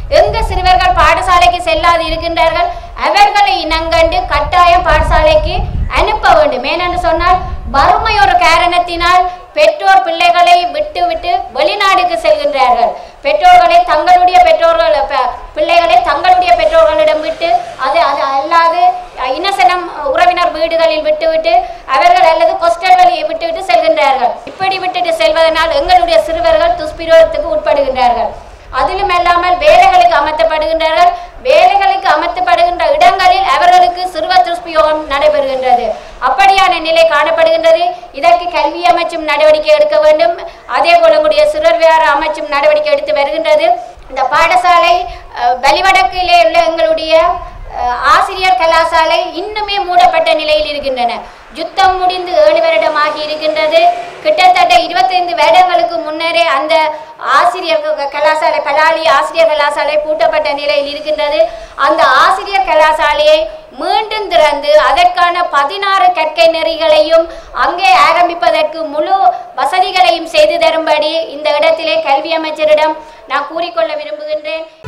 எங்க சிறுவர்கள் பாடசாலைக்கு செல்லாது இருக்கின்றார்கள் அவர்களை இனங்கண்டு கட்டாயம் பாடசாலைக்கு அனுப்ப வேண்டும் ஏனென்று சொன்னால் வறுமை ஒரு காரணத்தினால் பெற்றோர் பிள்ளைகளை விட்டு விட்டு வெளிநாடுக்கு செல்கின்றார்கள் பெற்றோர்களை தங்களுடைய பெற்றோர்கள் ப- பிள்ளைகளை தங்களுடைய பெற்றோர்களிடம் விட்டு அது அது அல்லாது இனசனம் உறவினர் வீடுகளில் விட்டுவிட்டு அவர்கள் அல்லது கொஸ்டல் வழியை விட்டுவிட்டு செல்கின்றார்கள் இப்படி விட்டுட்டு செல்வதனால் எங்களுடைய சிறுவர்கள் துஷ்பிரயோகத்துக்கு உட்படுகின்றார்கள் அதிலும் அல்லாமல் வேலைகளுக்கு அமர்த்தப்படுகின்றார்கள் வேலைகளுக்கு அமர்த்தப்படுகின்ற இடங்களில் அவர்களுக்கு சிறுவர் துஷ்பிரயோகம் நடைபெறுகின்றது அப்படியான நிலை காணப்படுகின்றது இதற்கு கல்வி அமைச்சும் நடவடிக்கை எடுக்க வேண்டும் அதே போல உங்களுடைய சிறுவர் விவகார அமைச்சும் நடவடிக்கை எடுத்து வருகின்றது இந்த பாடசாலை அஹ், வலிவடக்கிலே உள்ள எங்களுடைய அஹ், ஆசிரியர் கலாசாலை இன்னுமே மூடப்பட்ட நிலையில் இருக்கின்றன யுத்தம் முடிந்து ஏழு வருடமாகி இருக்கின்றது கிட்டத்தட்ட இருபத்தைந்து வருடங்களுக்கு முன்னரே அந்த ஆசிரியர் க- கலாசாலை பலாலி ஆசிரியர் கலாசாலை பூட்டப்பட்ட நிலையில் இருக்கின்றது அந்த ஆசிரியர் கலாசாலையை மீண்டும் திறந்து அதற்கான பதினாறு கற்கை நெறிகளையும் அங்கே ஆரம்பிப்பதற்கு முழு வசதிகளையும் செய்து தரும்படி இந்த இடத்திலே கல்வி அமைச்சரிடம் நான் கூறிக்கொள்ள விரும்புகின்றேன்